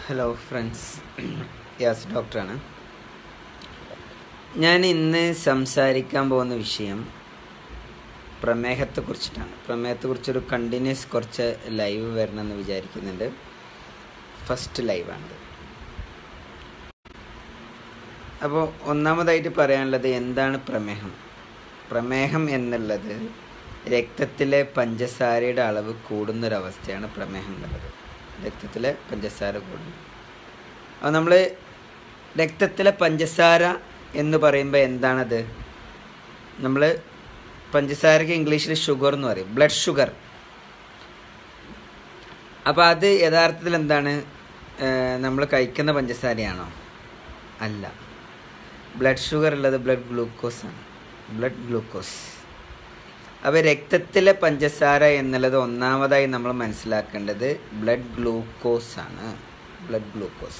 hello friends യാസ് ഡോക്ടറാണ് ഞാൻ ഇന്ന് സംസാരിക്കാൻ പോകുന്ന വിഷയം പ്രമേഹത്തെക്കുറിച്ചിട്ടാണ് പ്രമേഹത്തെക്കുറിച്ചൊരു കണ്ടിന്യൂസ് കുറച്ച് ലൈവ് വരണമെന്ന് വിചാരിക്കുന്നുണ്ട് ഫസ്റ്റ് ലൈവാണിത് അപ്പോൾ ഒന്നാമതായിട്ട് പറയാനുള്ളത് എന്താണ് പ്രമേഹം പ്രമേഹം എന്നുള്ളത് രക്തത്തിലെ പഞ്ചസാരയുടെ അളവ് കൂടുന്നൊരവസ്ഥയാണ് പ്രമേഹം എന്നുള്ളത് രക്തത്തിലെ പഞ്ചസാര കൂടുന്നു അപ്പോൾ നമ്മൾ രക്തത്തിലെ പഞ്ചസാര എന്ന് പറയുമ്പോൾ എന്താണത് നമ്മൾ പഞ്ചസാരക്ക് ഇംഗ്ലീഷിൽ ഷുഗർ എന്ന് പറയും ബ്ലഡ് ഷുഗർ അപ്പോൾ അത് യഥാർത്ഥത്തിൽ എന്താണ് നമ്മൾ കഴിക്കുന്ന പഞ്ചസാരയാണോ അല്ല ബ്ലഡ് ഷുഗർ ഉള്ളത് ബ്ലഡ് ഗ്ലൂക്കോസ് ആണ് ബ്ലഡ് ഗ്ലൂക്കോസ് അപ്പോൾ രക്തത്തിലെ പഞ്ചസാര എന്നുള്ളത് ഒന്നാമതായി നമ്മൾ മനസ്സിലാക്കേണ്ടത് ബ്ലഡ് ഗ്ലൂക്കോസ് ആണ് ബ്ലഡ് ഗ്ലൂക്കോസ്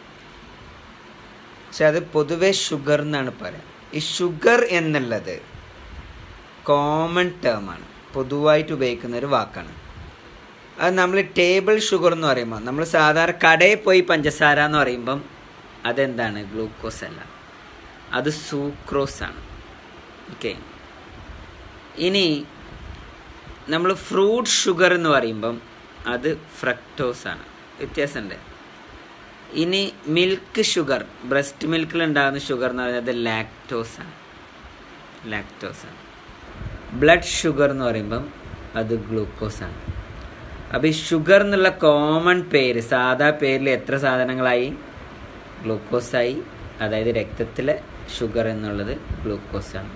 പക്ഷെ അത് പൊതുവെ ഷുഗർ എന്നാണ് പറയാം ഈ ഷുഗർ എന്നുള്ളത് കോമൺ ടേമാണ് പൊതുവായിട്ട് ഉപയോഗിക്കുന്ന ഒരു വാക്കാണ് അത് നമ്മൾ ടേബിൾ ഷുഗർ എന്ന് പറയുമ്പോൾ നമ്മൾ സാധാരണ കടയിൽ പോയി പഞ്ചസാര എന്ന് പറയുമ്പം അതെന്താണ് ഗ്ലൂക്കോസ് അല്ല അത് സൂക്രോസ് ആണ് ഓക്കെ ഇനി നമ്മൾ ഫ്രൂട്ട് ഷുഗർ എന്ന് പറയുമ്പം അത് ഫ്രക്ടോസ് ആണ് വ്യത്യാസമുണ്ട് ഇനി മിൽക്ക് ഷുഗർ ബ്രസ്റ്റ് മിൽക്കിൽ ഉണ്ടാകുന്ന ഷുഗർ എന്ന് പറയുന്നത് ലാക്ടോസ് ആണ് ലാക്ടോസ് ആണ് ബ്ലഡ് ഷുഗർ എന്ന് പറയുമ്പം അത് ഗ്ലൂക്കോസ് ആണ് അപ്പോൾ ഈ ഷുഗർ എന്നുള്ള കോമൺ പേര് സാധാ പേരിൽ എത്ര സാധനങ്ങളായി ഗ്ലൂക്കോസായി അതായത് രക്തത്തിലെ ഷുഗർ എന്നുള്ളത് ഗ്ലൂക്കോസാണ്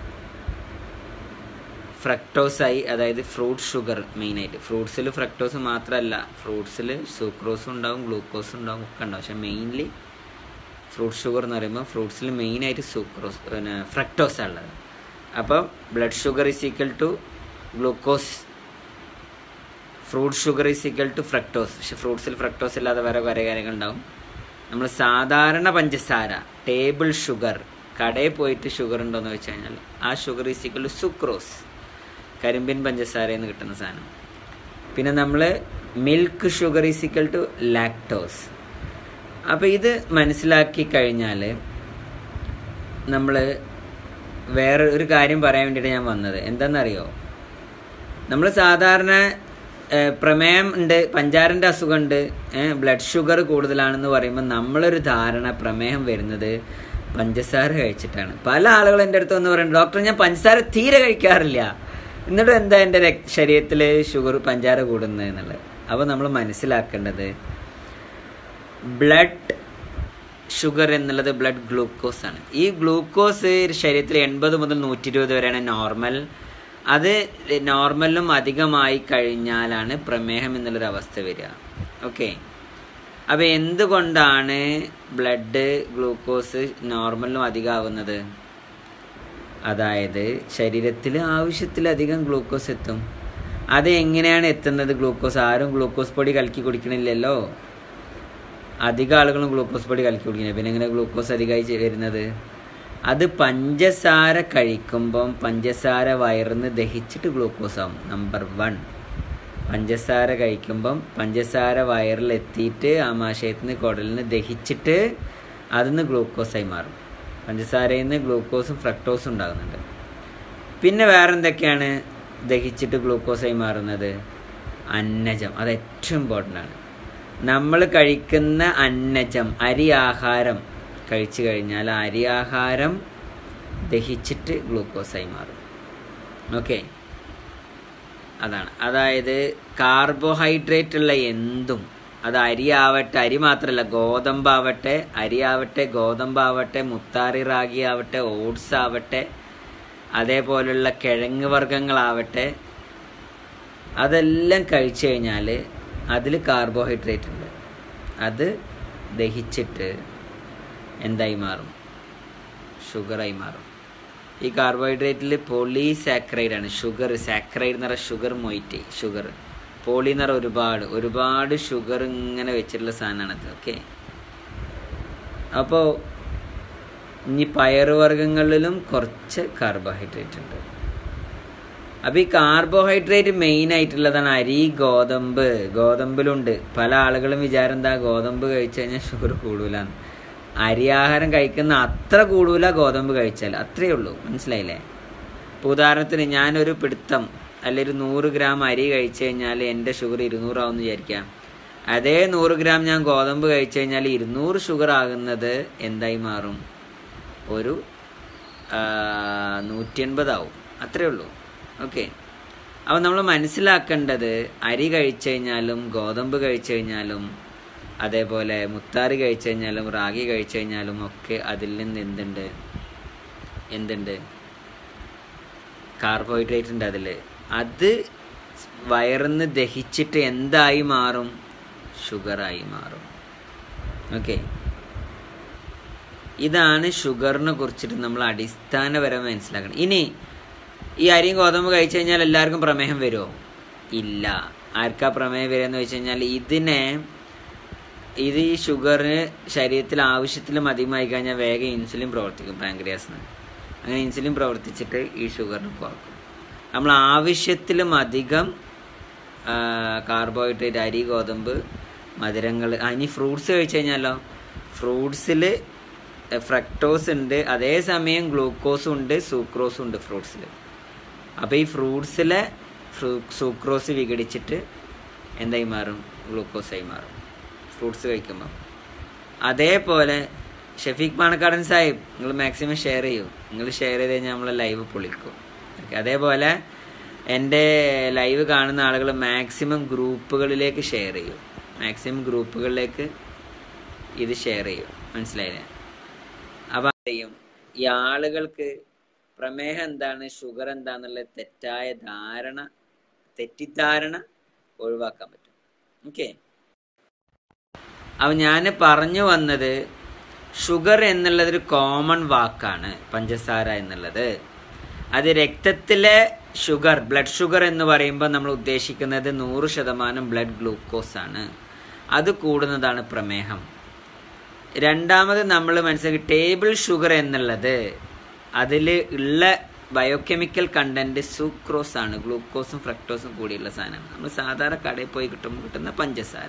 ഫ്രക്ടോസായി അതായത് ഫ്രൂട്ട് ഷുഗർ മെയിനായിട്ട് ഫ്രൂട്ട്സിൽ ഫ്രക്ടോസ് മാത്രമല്ല ഫ്രൂട്ട്സിൽ സൂക്രോസും ഉണ്ടാവും ഗ്ലൂക്കോസും ഉണ്ടാവും ഒക്കെ ഉണ്ടാവും പക്ഷെ മെയിൻലി ഫ്രൂട്ട് ഷുഗർ എന്ന് പറയുമ്പോൾ ഫ്രൂട്ട്സിൽ മെയിനായിട്ട് സൂക്രോസ് പിന്നെ ഫ്രക്ടോസ് ഉള്ളത് അപ്പോൾ blood sugar is equal to glucose fruit sugar is equal to fructose പക്ഷെ ഫ്രൂട്ട്സിൽ ഫ്രക്ടോസ് ഇല്ലാതെ വേറെ കുറേ കാര്യങ്ങളുണ്ടാവും നമ്മൾ സാധാരണ പഞ്ചസാര ടേബിൾ ഷുഗർ കടയിൽ പോയിട്ട് ഷുഗർ ഉണ്ടോ എന്ന് വെച്ച് കഴിഞ്ഞാൽ ആ sugar is equal to sucrose കരിമ്പിൻ പഞ്ചസാരയിൽ നിന്ന് കിട്ടുന്ന സാധനം പിന്നെ നമ്മൾ milk sugar is equal to lactose അപ്പോൾ ഇത് മനസ്സിലാക്കി കഴിഞ്ഞാൽ നമ്മൾ വേറെ ഒരു കാര്യം പറയാൻ വേണ്ടിയിട്ട് ഞാൻ വന്നത് എന്താണെന്നറിയോ നമ്മൾ സാധാരണ പ്രമേയം ഉണ്ട് പഞ്ചാരൻ്റെ അസുഖമുണ്ട് ബ്ലഡ് ഷുഗർ കൂടുതലാണെന്ന് പറയുമ്പോൾ നമ്മളൊരു ധാരണ പ്രമേഹം വരുന്നത് പഞ്ചസാര കഴിച്ചിട്ടാണ് പല ആളുകളും എൻ്റെ അടുത്ത് വന്ന് പറയുന്നത് ഡോക്ടർ ഞാൻ പഞ്ചസാര തീരെ കഴിക്കാറില്ല എന്നിട്ട് എന്താ എൻ്റെ ശരീരത്തിൽ ഷുഗർ പഞ്ചാര കൂടുന്നത് എന്നുള്ളത് അപ്പോൾ നമ്മൾ മനസ്സിലാക്കേണ്ടത് ബ്ലഡ് ഷുഗർ എന്നുള്ളത് ബ്ലഡ് ഗ്ലൂക്കോസ് ആണ് ഈ ഗ്ലൂക്കോസ് ശരീരത്തിൽ എൺപത് മുതൽ നൂറ്റി ഇരുപത് വരെയാണ് നോർമൽ അത് നോർമലിലും അധികമായി കഴിഞ്ഞാലാണ് പ്രമേഹം എന്നുള്ളൊരു അവസ്ഥ വരിക ഓക്കെ അപ്പോൾ എന്തുകൊണ്ടാണ് ബ്ലഡ് ഗ്ലൂക്കോസ് നോർമലിലും അധികമാവുന്നത് അതായത് ശരീരത്തിൽ ആവശ്യത്തിലധികം ഗ്ലൂക്കോസ് എത്തും അത് എങ്ങനെയാണ് എത്തുന്നത് ഗ്ലൂക്കോസ് ആരും ഗ്ലൂക്കോസ് പൊടി കലക്കി കുടിക്കണില്ലല്ലോ അധികം ആളുകളും ഗ്ലൂക്കോസ് പൊടി കലക്കി കുടിക്കുന്നത് പിന്നെ എങ്ങനെ ഗ്ലൂക്കോസ് അധികമായി വരുന്നത് അത് പഞ്ചസാര കഴിക്കുമ്പം പഞ്ചസാര വയറിന്ന് ദഹിച്ചിട്ട് ഗ്ലൂക്കോസ് ആവും നമ്പർ വൺ പഞ്ചസാര കഴിക്കുമ്പം പഞ്ചസാര വയറിലെത്തിയിട്ട് ആമാശയത്തിൽ നിന്ന് കുടലിൽ നിന്ന് ദഹിച്ചിട്ട് അതിന്ന് ഗ്ലൂക്കോസായി മാറും പഞ്ചസാരയിൽ നിന്ന് ഗ്ലൂക്കോസും ഫ്രക്ടോസും ഉണ്ടാകുന്നുണ്ട് പിന്നെ വേറെ എന്തൊക്കെയാണ് ദഹിച്ചിട്ട് ഗ്ലൂക്കോസായി മാറുന്നത് അന്നജം അത് ഏറ്റവും ഇമ്പോർട്ടൻ്റ് ആണ് നമ്മൾ കഴിക്കുന്ന അന്നജം അരി ആഹാരം കഴിച്ചു കഴിഞ്ഞാൽ അരി ആഹാരം ദഹിച്ചിട്ട് ഗ്ലൂക്കോസായി മാറും ഓക്കെ അതാണ് അതായത് കാർബോഹൈഡ്രേറ്റ് ഉള്ള എന്തും അത് അരി ആവട്ടെ അരി മാത്രമല്ല ഗോതമ്പാവട്ടെ അരി ആവട്ടെ ഗോതമ്പാവട്ടെ മുത്താറി റാഗി ആവട്ടെ ഓട്സ് ആവട്ടെ അതേപോലുള്ള കിഴങ്ങ് വർഗ്ഗങ്ങളാവട്ടെ അതെല്ലാം കഴിച്ചു കഴിഞ്ഞാൽ അതിൽ കാർബോഹൈഡ്രേറ്റ് ഉണ്ട് അത് ദഹിച്ചിട്ട് എന്തായി മാറും ഷുഗറായി മാറും ഈ കാർബോഹൈഡ്രേറ്റിൽ പോളി സാക്രൈഡ് ആണ് ഷുഗർ സാക്രൈഡ് എന്ന് പറഞ്ഞാൽ ഷുഗർ മൊയ്റ്റ് ഷുഗർ പോളി എന്ന് പറഞ്ഞാൽ ഒരുപാട് ഒരുപാട് ഷുഗർ ഇങ്ങനെ വെച്ചിട്ടുള്ള സാധനമാണത് ഓക്കെ അപ്പോൾ ഇനി പയറുവർഗ്ഗങ്ങളിലും കുറച്ച് കാർബോഹൈഡ്രേറ്റ് ഉണ്ട് അപ്പോൾ ഈ കാർബോഹൈഡ്രേറ്റ് മെയിൻ ആയിട്ടുള്ളതാണ് അരി ഗോതമ്പ് ഗോതമ്പിലുണ്ട് പല ആളുകളും വിചാരം എന്താ ഗോതമ്പ് കഴിച്ചു കഴിഞ്ഞാൽ ഷുഗർ കൂടൂലെന്ന് അരിയാഹാരം കഴിക്കുന്ന അത്ര കൂടൂല ഗോതമ്പ് കഴിച്ചാൽ അത്രയേ ഉള്ളൂ മനസ്സിലായില്ലേ ഇപ്പോൾ ഉദാഹരണത്തിന് ഞാനൊരു പിടുത്തം അല്ലെങ്കിൽ ഒരു നൂറ് ഗ്രാം അരി കഴിച്ചു കഴിഞ്ഞാൽ എൻ്റെ ഷുഗർ ഇരുന്നൂറാവും വിചാരിക്കാം അതേ നൂറ് ഗ്രാം ഞാൻ ഗോതമ്പ് കഴിച്ചു കഴിഞ്ഞാൽ ഇരുന്നൂറ് ഷുഗർ ആകുന്നത് എന്തായി മാറും ഒരു നൂറ്റി എൺപതാവും അത്രേ ഉള്ളൂ ഓക്കെ അപ്പോൾ നമ്മൾ മനസ്സിലാക്കേണ്ടത് അരി കഴിച്ചു കഴിഞ്ഞാലും ഗോതമ്പ് കഴിച്ചു കഴിഞ്ഞാലും അതേപോലെ മുത്താറി കഴിച്ചു കഴിഞ്ഞാലും റാഗി കഴിച്ചു കഴിഞ്ഞാലും ഒക്കെ അതിൽ നിന്ന് എന്തുണ്ട് എന്തുണ്ട് കാർബോഹൈഡ്രേറ്റ് ഉണ്ട് അതിൽ അത് വയറിന്ന് ദഹിച്ചിട്ട് എന്തായി മാറും ഷുഗറായി മാറും ഓക്കെ ഇതാണ് ഷുഗറിനെ കുറിച്ചിട്ട് നമ്മൾ അടിസ്ഥാനപരമായി മനസ്സിലാക്കണം ഇനി ഈ അരിയും ഗോതമ്പ് കഴിച്ചു കഴിഞ്ഞാൽ എല്ലാവർക്കും പ്രമേഹം വരുമോ ഇല്ല ആർക്കാ പ്രമേഹം വരിക എന്ന് വെച്ച് കഴിഞ്ഞാൽ ഇതിനെ ഇത് ഈ ഷുഗറിന് ശരീരത്തിൽ ആവശ്യത്തിലും അധികമായി കഴിഞ്ഞാൽ വേഗം ഇൻസുലിൻ പ്രവർത്തിക്കും പാങ്ക്രിയാസിന് അങ്ങനെ ഇൻസുലിൻ പ്രവർത്തിച്ചിട്ട് ഈ ഷുഗറിന് കുറക്കും നമ്മൾ ആവശ്യത്തിലും അധികം കാർബോഹൈഡ്രേറ്റ് അരി ഗോതമ്പ് മധുരങ്ങൾ ഇനി ഫ്രൂട്ട്സ് കഴിച്ചു കഴിഞ്ഞാലോ ഫ്രൂട്ട്സിൽ ഫ്രക്ടോസ് ഉണ്ട് അതേസമയം ഗ്ലൂക്കോസും ഉണ്ട് സൂക്രോസും ഉണ്ട് ഫ്രൂട്ട്സിൽ അപ്പോൾ ഈ ഫ്രൂട്ട്സിലെ സൂക്രോസ് വിഘടിച്ചിട്ട് എന്തായി മാറും ഗ്ലൂക്കോസായി മാറും ഫ്രൂട്ട്സ് കഴിക്കുമ്പോൾ അതേപോലെ ഷഫീഖ് പാണക്കാടൻ സാഹിബ് നിങ്ങൾ മാക്സിമം ഷെയർ ചെയ്യൂ നിങ്ങൾ ഷെയർ ചെയ്ത് കഴിഞ്ഞാൽ നമ്മളെ ലൈവ് പൊളിക്കും ഓക്കെ അതേപോലെ എൻ്റെ ലൈവ് കാണുന്ന ആളുകൾ മാക്സിമം ഗ്രൂപ്പുകളിലേക്ക് ഷെയർ ചെയ്യും മാക്സിമം ഗ്രൂപ്പുകളിലേക്ക് ഇത് ഷെയർ ചെയ്യും മനസ്സിലായില്ലേ അപ്പം ചെയ്യും ഈ ആളുകൾക്ക് പ്രമേഹം എന്താണ് ഷുഗർ എന്താന്നുള്ള തെറ്റായ ധാരണ തെറ്റിദ്ധാരണ ഒഴിവാക്കാൻ പറ്റും ഓക്കെ അപ്പം ഞാൻ പറഞ്ഞു വന്നത് ഷുഗർ എന്നുള്ളത് ഒരു കോമൺ വാക്കാണ് പഞ്ചസാര എന്നുള്ളത് അത് രക്തത്തിലെ ഷുഗർ ബ്ലഡ് ഷുഗർ എന്ന് പറയുമ്പോൾ നമ്മൾ ഉദ്ദേശിക്കുന്നത് നൂറ് ശതമാനം ബ്ലഡ് ഗ്ലൂക്കോസ് ആണ് അത് കൂടുന്നതാണ് പ്രമേഹം രണ്ടാമത് നമ്മൾ മനസ്സിലാക്കി ടേബിൾ ഷുഗർ എന്നുള്ളത് അതിൽ ഉള്ള ബയോകെമിക്കൽ കണ്ടന്റ് സൂക്രോസ് ആണ് ഗ്ലൂക്കോസും ഫ്രക്ടോസും കൂടിയുള്ള സാധനമാണ് നമ്മൾ സാധാരണ കടയിൽ പോയി കിട്ടുമ്പോൾ കിട്ടുന്ന പഞ്ചസാര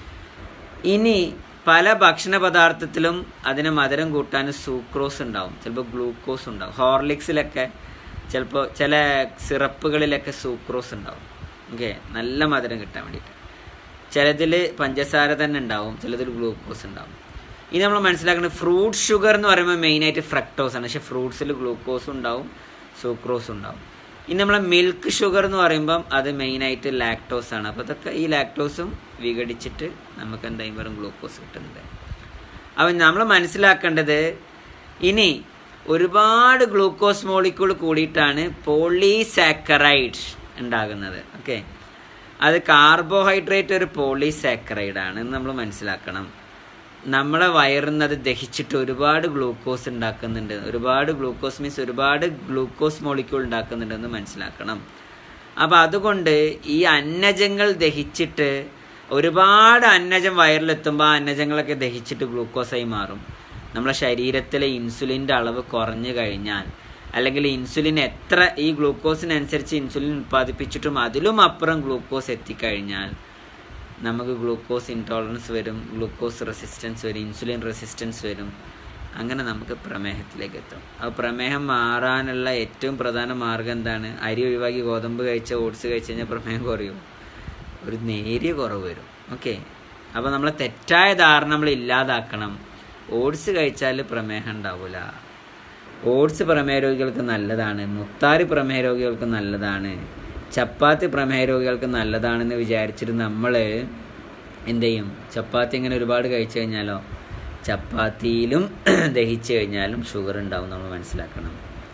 ഇനി പല ഭക്ഷണ പദാർത്ഥത്തിലും അതിന് മധുരം കൂട്ടാൻ സൂക്രോസ് ഉണ്ടാവും ചിലപ്പോൾ ഗ്ലൂക്കോസ് ഉണ്ടാവും ഹോർലിക്സിലൊക്കെ ചിലപ്പോൾ ചില സിറപ്പുകളിലൊക്കെ സൂക്രോസ് ഉണ്ടാവും ഓക്കെ നല്ല മധുരം കിട്ടാൻ വേണ്ടിയിട്ട് ചിലതിൽ പഞ്ചസാര തന്നെ ഉണ്ടാവും ചിലതിൽ ഗ്ലൂക്കോസ് ഉണ്ടാവും ഇനി നമ്മൾ മനസ്സിലാക്കുന്നത് ഫ്രൂട്ട് ഷുഗർ എന്ന് പറയുമ്പോൾ മെയിനായിട്ട് ഫ്രക്ടോസ് ആണ് പക്ഷേ ഫ്രൂട്ട്സിൽ ഗ്ലൂക്കോസും ഉണ്ടാവും സൂക്രോസും ഉണ്ടാവും ഇനി നമ്മളെ മിൽക്ക് ഷുഗർ എന്ന് പറയുമ്പം അത് മെയിനായിട്ട് ലാക്ടോസ് ആണ് അപ്പോൾ ഇതൊക്കെ ഈ ലാക്ടോസും വിഘടിച്ചിട്ട് നമുക്ക് എന്തായാലും വെറും ഗ്ലൂക്കോസ് കിട്ടുന്നുണ്ട് അപ്പം നമ്മൾ മനസ്സിലാക്കേണ്ടത് ഇനി ഒരുപാട് ഗ്ലൂക്കോസ് മോളിക്യൂൾ കൂടിയിട്ടാണ് പോളിസാക്കറൈഡ് ഉണ്ടാകുന്നത് ഓക്കെ അത് കാർബോഹൈഡ്രേറ്റ് ഒരു പോളിസാക്കറൈഡ് ആണ് എന്ന് നമ്മൾ മനസ്സിലാക്കണം നമ്മളെ വയറിന്ന് അത് ദഹിച്ചിട്ട് ഒരുപാട് ഗ്ലൂക്കോസ് ഉണ്ടാക്കുന്നുണ്ട് ഒരുപാട് ഗ്ലൂക്കോസ് മീൻസ് ഒരുപാട് ഗ്ലൂക്കോസ് മോളിക്യൂൾ ഉണ്ടാക്കുന്നുണ്ടെന്ന് മനസ്സിലാക്കണം അപ്പം അതുകൊണ്ട് ഈ അന്നജങ്ങൾ ദഹിച്ചിട്ട് ഒരുപാട് അന്നജം വയറിലെത്തുമ്പോൾ ആ അന്നജങ്ങളൊക്കെ ദഹിച്ചിട്ട് ഗ്ലൂക്കോസായി മാറും നമ്മളെ ശരീരത്തിലെ ഇൻസുലിൻ്റെ അളവ് കുറഞ്ഞു കഴിഞ്ഞാൽ അല്ലെങ്കിൽ ഇൻസുലിൻ എത്ര ഈ ഗ്ലൂക്കോസിനനുസരിച്ച് ഇൻസുലിൻ ഉൽപ്പാദിപ്പിച്ചിട്ടും അതിലും അപ്പുറം ഗ്ലൂക്കോസ് എത്തിക്കഴിഞ്ഞാൽ നമുക്ക് ഗ്ലൂക്കോസ് ഇൻടോളറൻസ് വരും ഗ്ലൂക്കോസ് റെസിസ്റ്റൻസ് വരും ഇൻസുലിൻ റെസിസ്റ്റൻസ് വരും അങ്ങനെ നമുക്ക് പ്രമേഹത്തിലേക്ക് എത്തും അപ്പോൾ പ്രമേഹം മാറാനുള്ള ഏറ്റവും പ്രധാന മാർഗം എന്താണ് അരി ഒഴിവാക്കി ഗോതമ്പ് കഴിച്ച ഓട്സ് കഴിച്ച് കഴിഞ്ഞാൽ പ്രമേഹം കുറയും ഒരു നേരിയ കുറവ് വരും ഓക്കെ അപ്പോൾ നമ്മളെ തെറ്റായ ധാരണ നമ്മൾ ഇല്ലാതാക്കണം ഓട്സ് കഴിച്ചാൽ പ്രമേഹം ഉണ്ടാവില്ല ഓട്സ് പ്രമേഹ രോഗികൾക്ക് നല്ലതാണ് മുത്താറി പ്രമേഹ രോഗികൾക്ക് നല്ലതാണ് ചപ്പാത്തി പ്രമേഹ രോഗികൾക്ക് നല്ലതാണെന്ന് വിചാരിച്ചിട്ട് നമ്മൾ എന്ത് ചെയ്യും ചപ്പാത്തി ഇങ്ങനെ ഒരുപാട് കഴിച്ചു കഴിഞ്ഞാലോ ചപ്പാത്തിയിലും ദഹിച്ചു കഴിഞ്ഞാലും ഷുഗർ ഉണ്ടാവും നമ്മൾ മനസ്സിലാക്കണം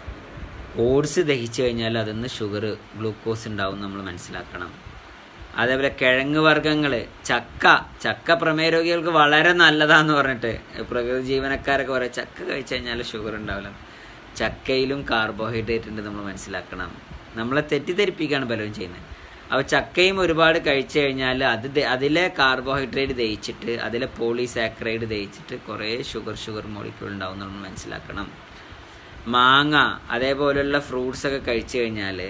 ഓട്സ് ദഹിച്ചു കഴിഞ്ഞാൽ അതിന്ന് ഷുഗർ ഗ്ലൂക്കോസ് ഉണ്ടാവും നമ്മൾ മനസ്സിലാക്കണം അതേപോലെ കിഴങ്ങ് വർഗ്ഗങ്ങൾ ചക്ക ചക്ക പ്രമേഹ രോഗികൾക്ക് വളരെ നല്ലതാന്ന് പറഞ്ഞിട്ട് പ്രകൃതി ജീവനക്കാരൊക്കെ പറയാം ചക്ക കഴിച്ചു കഴിഞ്ഞാൽ ഷുഗർ ഉണ്ടാവില്ല ചക്കയിലും കാർബോഹൈഡ്രേറ്റ് ഉണ്ട് നമ്മൾ മനസ്സിലാക്കണം നമ്മളെ തെറ്റിദ്ധരിപ്പിക്കുകയാണ് പലരും ചെയ്യുന്നത് അപ്പോൾ ചക്കയും ഒരുപാട് കഴിച്ചു കഴിഞ്ഞാൽ അത് അതിലെ കാർബോഹൈഡ്രേറ്റ് ദഹിച്ചിട്ട് അതിലെ പോളിസാക്രൈഡ് ദഹിച്ചിട്ട് കുറേ ഷുഗർ ഷുഗർ മോളിക്യൂൾ ഉണ്ടാവും നമ്മൾ മനസ്സിലാക്കണം മാങ്ങ അതേപോലെയുള്ള ഫ്രൂട്ട്സ് ഒക്കെ കഴിച്ചു കഴിഞ്ഞാൽ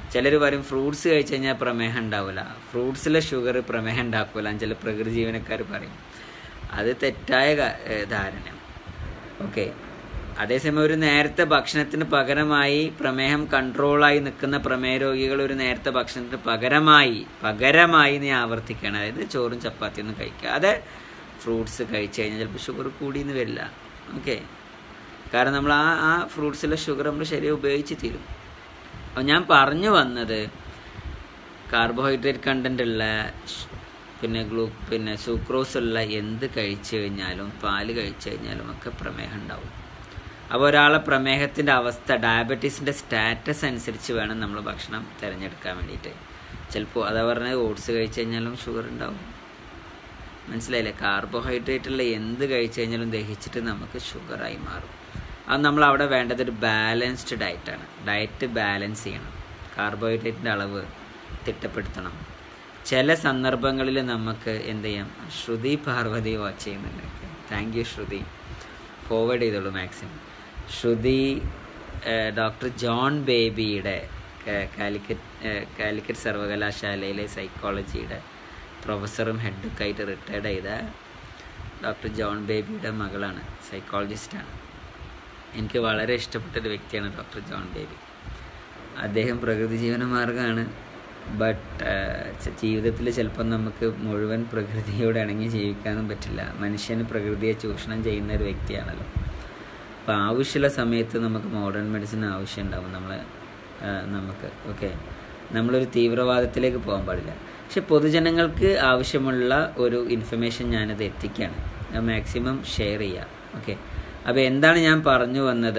ചിലർ പറയും ഫ്രൂട്ട്സ് കഴിച്ചു കഴിഞ്ഞാൽ പ്രമേഹം ഉണ്ടാവില്ല ഫ്രൂട്ട്സിലെ ഷുഗർ പ്രമേഹം ഉണ്ടാക്കില്ല ചില പ്രകൃതി ജീവനക്കാർ പറയും അത് തെറ്റായ ക- ഏഹ് ധാരണയാണ് ഓക്കെ അതേസമയം ഒരു നേരത്തെ ഭക്ഷണത്തിന് പകരമായി പ്രമേഹം കൺട്രോളായി നിൽക്കുന്ന പ്രമേഹ രോഗികൾ ഒരു നേരത്തെ ഭക്ഷണത്തിന് പകരമായി പകരമായി നീ ആവർത്തിക്കണം അതായത് ചോറും ചപ്പാത്തിയൊന്നും കഴിക്കാതെ ഫ്രൂട്ട്സ് കഴിച്ചു കഴിഞ്ഞാൽ ചിലപ്പോൾ ഷുഗർ കൂടിയെന്ന് വരില്ല ഓക്കെ കാരണം നമ്മൾ ആ ആ ഫ്രൂട്ട്സിലെ ഷുഗർ നമ്മുടെ ശരീരം ഉപയോഗിച്ച് തീരും അപ്പോൾ ഞാൻ പറഞ്ഞു വന്നത് കാർബോഹൈഡ്രേറ്റ് കണ്ടന്റ് ഉള്ള ഷ്- പിന്നെ ഗ്ലൂ പിന്നെ സൂക്രോസ് ഉള്ള എന്ത് കഴിച്ചു കഴിഞ്ഞാലും പാല് കഴിച്ചു കഴിഞ്ഞാലും ഒക്കെ പ്രമേഹം ഉണ്ടാവും അപ്പോൾ ഒരാളെ പ്രമേഹത്തിൻ്റെ അവസ്ഥ ഡയബറ്റീസിൻ്റെ സ്റ്റാറ്റസ് അനുസരിച്ച് വേണം നമ്മൾ ഭക്ഷണം തിരഞ്ഞെടുക്കാൻ വേണ്ടിയിട്ട് ചിലപ്പോൾ അതാ പറഞ്ഞത് ഓട്സ് കഴിച്ചു കഴിഞ്ഞാലും ഷുഗർ ഉണ്ടാവും മനസ്സിലായില്ലേ കാർബോഹൈഡ്രേറ്റ് ഉള്ള എന്ത് കഴിച്ചു കഴിഞ്ഞാലും ദഹിച്ചിട്ട് നമുക്ക് ഷുഗറായി മാറും അത് നമ്മൾ അവിടെ വേണ്ടത് ഒരു ബാലൻസ്ഡ് ഡയറ്റാണ് ഡയറ്റ് ബാലൻസ് ചെയ്യണം കാർബോഹൈഡ്രേറ്റിൻ്റെ അളവ് തിട്ടപ്പെടുത്തണം ചില സന്ദർഭങ്ങളിൽ നമുക്ക് എന്ത് ചെയ്യാം ശ്രുതി പാർവതി വാച്ച് ചെയ്യുന്നുണ്ട് താങ്ക് യു ശ്രുതി ഫോർവേഡ് ചെയ്തോളൂ മാക്സിമം ശ്രുതി ഡോക്ടർ ജോൺ ബേബിയുടെ ഏഹ്, കാലിക്കറ്റ് ഏഹ്, കാലിക്കറ്റ് സർവകലാശാലയിലെ സൈക്കോളജിയുടെ പ്രൊഫസറും ഹെഡൊക്കെ ആയിട്ട് റിട്ടയർഡ് ചെയ്ത ഡോക്ടർ ജോൺ ബേബിയുടെ മകളാണ് സൈക്കോളജിസ്റ്റാണ് എനിക്ക് വളരെ ഇഷ്ടപ്പെട്ട ഒരു വ്യക്തിയാണ് ഡോക്ടർ ജോൺ ബേബി അദ്ദേഹം പ്രകൃതി ജീവന മാർഗ്ഗമാണ് ബട്ട് ജീവിതത്തിൽ ചിലപ്പം നമുക്ക് മുഴുവൻ പ്രകൃതിയോട് ഇണങ്ങി ജീവിക്കാനും പറ്റില്ല മനുഷ്യന് പ്രകൃതിയെ ചൂഷണം ചെയ്യുന്ന ഒരു വ്യക്തിയാണല്ലോ അപ്പോൾ ആവശ്യമുള്ള സമയത്ത് നമുക്ക് മോഡേൺ മെഡിസിൻ ആവശ്യം ഉണ്ടാവും നമ്മളെ ആ, നമുക്ക് ഓക്കെ നമ്മളൊരു തീവ്രവാദത്തിലേക്ക് പോകാൻ പാടില്ല പക്ഷെ പൊതുജനങ്ങൾക്ക് ആവശ്യമുള്ള ഒരു ഇൻഫർമേഷൻ ഞാനത് എത്തിക്കുകയാണ് അത് മാക്സിമം ഷെയർ ചെയ്യുക ഓക്കെ അപ്പോൾ എന്താണ് ഞാൻ പറഞ്ഞു വന്നത്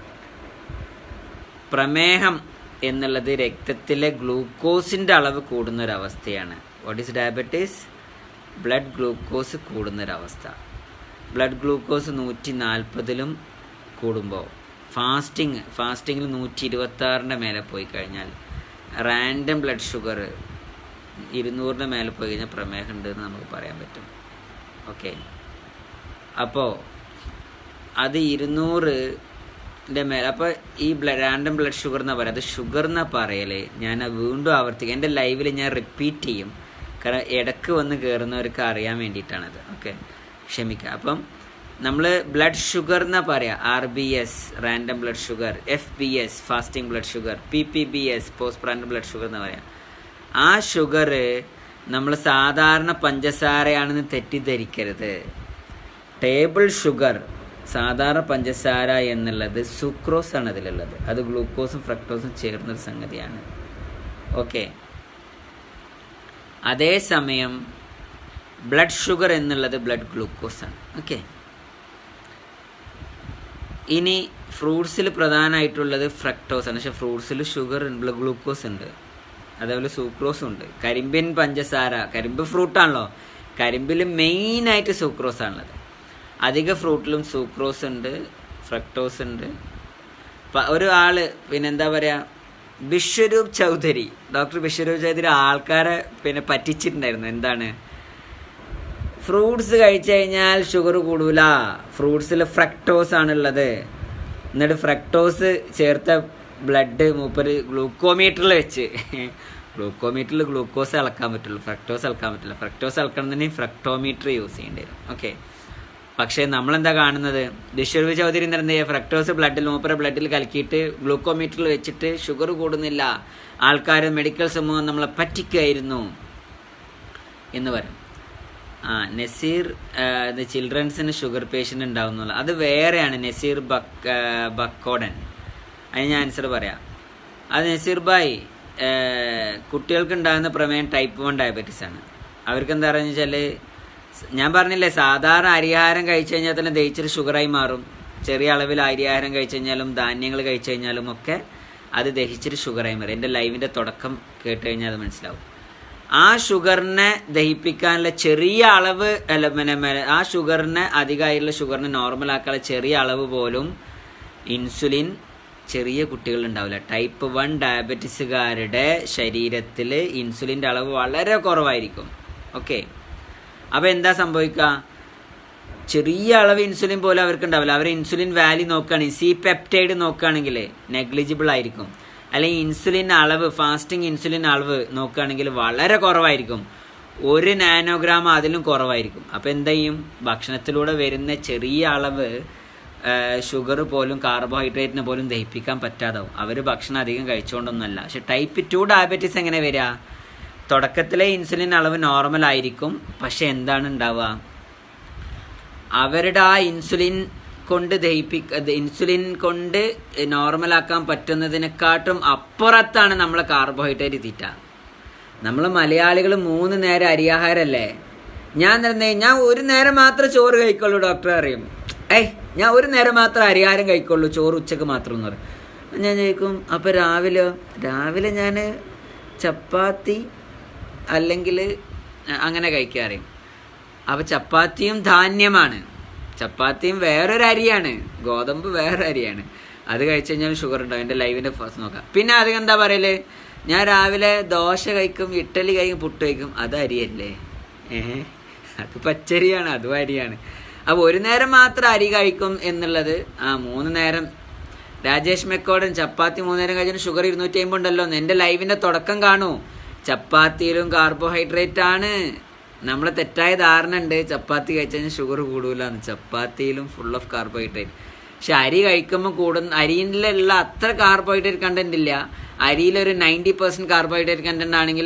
പ്രമേഹം എന്നുള്ളത് രക്തത്തിലെ ഗ്ലൂക്കോസിൻ്റെ അളവ് കൂടുന്ന ഒരവസ്ഥയാണ് what is diabetes blood glucose കൂടുന്ന ഒരവസ്ഥ ബ്ലഡ് ഗ്ലൂക്കോസ് നൂറ്റി നാൽപ്പതിലും കൂടുമ്പോൾ ഫാസ്റ്റിംഗ് ഫാസ്റ്റിങ്ങിൽ നൂറ്റി ഇരുപത്താറിൻ്റെ മേലെ പോയി കഴിഞ്ഞാൽ റാൻഡം ബ്ലഡ് ഷുഗർ ഇരുന്നൂറിൻ്റെ മേലെ പോയി കഴിഞ്ഞാൽ പ്രമേഹം ഉണ്ട് എന്ന് നമുക്ക് പറയാൻ പറ്റും ഓക്കെ അപ്പോൾ അത് ഇരുന്നൂറിൻ്റെ മേലെ അപ്പോൾ ഈ ബ്ലഡ് റാൻഡം ബ്ലഡ് ഷുഗർ എന്നാ പറയുക അത് ഷുഗർ എന്നാ പറയല് ഞാൻ അത് വീണ്ടും ആവർത്തിക്കും എൻ്റെ ലൈവിൽ ഞാൻ റിപ്പീറ്റ് ചെയ്യും കാരണം ഇടക്ക് വന്ന് കയറുന്നവർക്ക് അറിയാൻ വേണ്ടിയിട്ടാണത് ഓക്കെ ക്ഷമിക്കുക അപ്പം നമ്മൾ ബ്ലഡ് ഷുഗർ എന്നാ പറയാ R B S random blood sugar F B S fasting blood sugar P P B S post random blood sugar എന്ന് പറയാം ആ ഷുഗർ നമ്മൾ സാധാരണ പഞ്ചസാരയാണെന്ന് തെറ്റിദ്ധരിക്കരുത് ടേബിൾ ഷുഗർ സാധാരണ പഞ്ചസാര എന്നുള്ളത് സുക്രോസ് ആണ് അതിലുള്ളത് അത് ഗ്ലൂക്കോസും ഫ്രക്ടോസും ചേർന്നൊരു സംഗതിയാണ് ഓക്കെ അതേസമയം ബ്ലഡ് ഷുഗർ എന്നുള്ളത് ബ്ലഡ് ഗ്ലൂക്കോസ് ആണ് ഓക്കെ ഇനി ഫ്രൂട്ട്സിൽ പ്രധാനമായിട്ടുള്ളത് ഫ്രക്ടോസ് ആണ് പക്ഷെ ഫ്രൂട്ട്സിൽ ഷുഗർ ബ്ലഡ് ഗ്ലൂക്കോസ് ഉണ്ട് അതേപോലെ സൂക്രോസും ഉണ്ട് കരിമ്പിൻ പഞ്ചസാര കരിമ്പ് ഫ്രൂട്ടാണല്ലോ കരിമ്പിൽ മെയിനായിട്ട് സൂക്രോസ് ആണുള്ളത് അധിക ഫ്രൂട്ടിലും സൂക്രോസ് ഉണ്ട് ഫ്രക്ടോസ് ഉണ്ട് പ- ഒരു ആള് പിന്നെ എന്താ പറയാ ബിശ്വരൂപ് ചൗധരി ഡോക്ടർ ബിശ്വരൂപ് ചൗധരി ആൾക്കാരെ പിന്നെ പറ്റിച്ചിട്ടുണ്ടായിരുന്നു എന്താണ് ഫ്രൂട്ട്സ് കഴിച്ചു കഴിഞ്ഞാൽ ഷുഗർ കൂടൂല ഫ്രൂട്ട്സിൽ ഫ്രക്ടോസ് ആണുള്ളത് എന്നിട്ട് ഫ്രക്ടോസ് ചേർത്ത ബ്ലഡ് മൂപ്പര് ഗ്ലൂക്കോമീറ്ററിൽ വെച്ച് ഗ്ലൂക്കോമീറ്ററിൽ ഗ്ലൂക്കോസ് അളക്കാൻ പറ്റുള്ളൂ ഫ്രക്ടോസ് അളക്കാൻ പറ്റില്ല ഫ്രക്ടോസ് അളക്കണമെന്നുണ്ടെങ്കിൽ ഫ്രക്ടോമീറ്റർ യൂസ് ചെയ്യേണ്ടി വരും ഓക്കെ പക്ഷേ നമ്മളെന്താ കാണുന്നത് വിശ്വരൂപ ചൗധരി എന്താ ചെയ്യുക ഫ്രക്ടോസ് ബ്ലഡിൽ മൂപ്പര ബ്ലഡിൽ കലക്കിയിട്ട് ഗ്ലൂക്കോമീറ്ററിൽ വെച്ചിട്ട് ഷുഗർ കൂടുന്നില്ല ആൾക്കാർ മെഡിക്കൽ സമൂഹം നമ്മളെ പറ്റിക്കായിരുന്നു എന്ന് പറയും ആ നസീർ ആ, ഇത് ചിൽഡ്രൻസിന് ഷുഗർ പേഷ്യൻ്റ് ഉണ്ടാവുന്നുള്ള അത് വേറെയാണ് നസീർ ബക്ക് ആ, ബക്കോടൻ അതിന് ഞാൻ ആൻസർ പറയാം അത് നസീർ ബായ് ആ, കുട്ടികൾക്ക് ഉണ്ടാകുന്ന പ്രമേയം ടൈപ്പ് വൺ ഡയബറ്റീസ് ആണ് അവർക്ക് എന്താ പറയുക വെച്ചാൽ ഞാൻ പറഞ്ഞില്ലേ സാധാരണ അരിയാഹാരം കഴിച്ചു കഴിഞ്ഞാൽ തന്നെ ദഹിച്ചിട്ട് ഷുഗറായി മാറും ചെറിയ അളവിൽ അരിയാഹാരം കഴിച്ചു കഴിഞ്ഞാലും ധാന്യങ്ങൾ കഴിച്ചു കഴിഞ്ഞാലും ഒക്കെ അത് ദഹിച്ചിട്ട് ഷുഗറായി മാറും എൻ്റെ ലൈവിൻ്റെ തുടക്കം കേട്ട് കഴിഞ്ഞാൽ അത് മനസ്സിലാവും ആ ഷുഗറിനെ ദഹിപ്പിക്കാനുള്ള ചെറിയ അളവ് അല്ല പിന്നെ മെ- ആ ഷുഗറിനെ അധികമായിട്ടുള്ള ഷുഗറിനെ നോർമൽ ആക്കാനുള്ള ചെറിയ അളവ് പോലും ഇൻസുലിൻ ചെറിയ കുട്ടികളിൽ ഉണ്ടാവില്ല ടൈപ്പ് വൺ ഡയബറ്റീസുകാരുടെ ശരീരത്തിൽ ഇൻസുലിൻ്റെ അളവ് വളരെ കുറവായിരിക്കും ഓക്കെ അപ്പോൾ എന്താ സംഭവിക്കുക ചെറിയ അളവ് ഇൻസുലിൻ പോലും അവർക്ക് ഉണ്ടാവില്ല അവർ ഇൻസുലിൻ വാല്യൂ നോക്കുകയാണെങ്കിൽ സി പെപ്റ്റൈഡ് നോക്കുകയാണെങ്കിൽ നെഗ്ലിജിബിൾ ആയിരിക്കും അല്ലെങ്കിൽ ഇൻസുലിൻ അളവ് ഫാസ്റ്റിംഗ് ഇൻസുലിൻ അളവ് നോക്കുകയാണെങ്കിൽ വളരെ കുറവായിരിക്കും ഒരു നാനോഗ്രാം അതിലും കുറവായിരിക്കും അപ്പം എന്ത് ചെയ്യും ഭക്ഷണത്തിലൂടെ വരുന്ന ചെറിയ അളവ് ഷുഗർ പോലും കാർബോഹൈഡ്രേറ്റിനെ പോലും ദഹിപ്പിക്കാൻ പറ്റാതാവും അവർ ഭക്ഷണം അധികം കഴിച്ചുകൊണ്ടൊന്നുമല്ല പക്ഷെ ടൈപ്പ് ടു ഡയബറ്റീസ് എങ്ങനെ വരിക തുടക്കത്തിലെ ഇൻസുലിൻ അളവ് നോർമൽ ആയിരിക്കും പക്ഷെ എന്താണ് ഉണ്ടാവുക അവരുടെ ആ ഇൻസുലിൻ കൊണ്ട് ദഹിപ്പിക്ക ഇൻസുലിൻ കൊണ്ട് നോർമലാക്കാൻ പറ്റുന്നതിനെക്കാട്ടും അപ്പുറത്താണ് നമ്മളെ കാർബോഹൈഡ്രേറ്റ് തീറ്റ നമ്മൾ മലയാളികൾ മൂന്ന് നേരം അരിയാഹാരല്ലേ ഞാൻ തന്നെ ഞാൻ ഒരു നേരം മാത്രമേ ചോറ് കഴിക്കുള്ളൂ ഡോക്ടർ അറിയും ഏയ് ഞാൻ ഒരു നേരം മാത്രമേ അരിയാഹാരം കഴിക്കുള്ളൂ ചോറ് ഉച്ചക്ക് മാത്രം എന്ന് പറയും അപ്പൊ ഞാൻ ചോദിക്കും അപ്പോൾ രാവിലെ രാവിലെ ഞാൻ ചപ്പാത്തി അല്ലെങ്കിൽ അങ്ങനെ കഴിക്കാറിയും അപ്പോൾ ചപ്പാത്തിയും ധാന്യമാണ് ചപ്പാത്തിയും വേറൊരു അരിയാണ് ഗോതമ്പ് വേറെ അരിയാണ് അത് കഴിച്ചു കഴിഞ്ഞാൽ ഷുഗർ ഉണ്ടാവും എൻ്റെ ലൈവിൻ്റെ ഫസ്റ്റ് നോക്കാം പിന്നെ അധികം എന്താ പറയല് ഞാൻ രാവിലെ ദോശ കഴിക്കും ഇഡ്ഡലി കഴിക്കും പുട്ട് കഴിക്കും അത് അരിയല്ലേ ഏഹ് അത് പച്ചരിയാണ് അതും അരിയാണ് അപ്പോൾ ഒരു നേരം മാത്രം അരി കഴിക്കും എന്നുള്ളത് ആ മൂന്ന് നേരം രാജേഷ് മെക്കോടൻ ചപ്പാത്തി മൂന്ന് നേരം കഴിച്ചിട്ട് ഷുഗർ ഇരുന്നൂറ്റി അമ്പത് ഉണ്ടല്ലോ എൻ്റെ ലൈവിൻ്റെ തുടക്കം കാണൂ ചപ്പാത്തിയിലും കാർബോഹൈഡ്രേറ്റ് ആണ് നമ്മളെ തെറ്റായ ധാരണ ഉണ്ട് ചപ്പാത്തി കഴിച്ചു കഴിഞ്ഞാൽ ഷുഗർ കൂടൂലെന്ന് ചപ്പാത്തിയിലും ഫുൾ ഓഫ് കാർബോഹൈഡ്രേറ്റ് പക്ഷെ അരി കഴിക്കുമ്പോൾ കൂടുന്ന അരിയിലുള്ള അത്ര കാർബോഹൈഡ്രേറ്റ് കണ്ടന്റ് ഇല്ല അരിയിലൊരു നയൻറ്റി പെർസെൻറ്റ് കാർബോഹൈഡ്രേറ്റ് കണ്ടന്റ് ആണെങ്കിൽ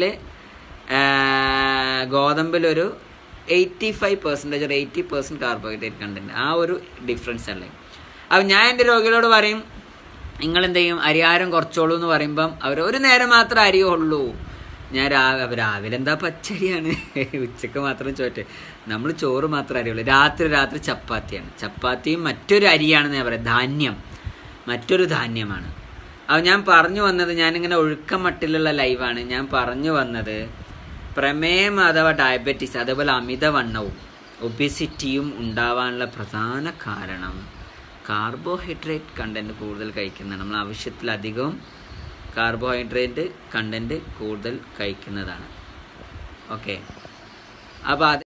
ഗോതമ്പിലൊരു എയ്റ്റി ഫൈവ് പെർസെൻറ്റേജ് ഒരു എയ്റ്റി പെർസെൻറ്റ് കാർബോഹൈഡ്രേറ്റ് കണ്ടന്റ് ആ ഒരു ഡിഫറൻസ് അല്ലേ അപ്പം ഞാൻ എൻ്റെ രോഗികളോട് പറയും നിങ്ങൾ എന്ത് ചെയ്യും അരിയാരം കുറച്ചോളൂ എന്ന് പറയുമ്പം അവർ ഒരു നേരം മാത്രമേ അരിയേ ഉള്ളൂ ഞാൻ രാവിലെ രാവിലെ എന്താ പച്ചരിയാണ് ഉച്ചക്ക് മാത്രം ചോറ്റെ നമ്മൾ ചോറ് മാത്രമേ അറിയുള്ളൂ രാത്രി രാത്രി ചപ്പാത്തിയാണ് ചപ്പാത്തിയും മറ്റൊരു അരിയാണെന്ന് ഞാൻ പറയാം ധാന്യം മറ്റൊരു ധാന്യമാണ് അത് ഞാൻ പറഞ്ഞു വന്നത് ഞാനിങ്ങനെ ഒഴുക്കമട്ടിലുള്ള ലൈവാണ് ഞാൻ പറഞ്ഞു വന്നത് പ്രമേയം അഥവാ ഡയബറ്റീസ് അതേപോലെ അമിതവണ്ണവും ഒബിസിറ്റിയും ഉണ്ടാവാനുള്ള പ്രധാന കാരണം കാർബോഹൈഡ്രേറ്റ് കണ്ടന്റ് കൂടുതൽ കഴിക്കുന്നതാണ് നമ്മൾ ആവശ്യത്തിലധികം കാർബോഹൈഡ്രേറ്റ് കണ്ടന്റ് കൂടുതൽ കഴിക്കുന്നതാണ് ഓക്കെ അപ്പോൾ അത്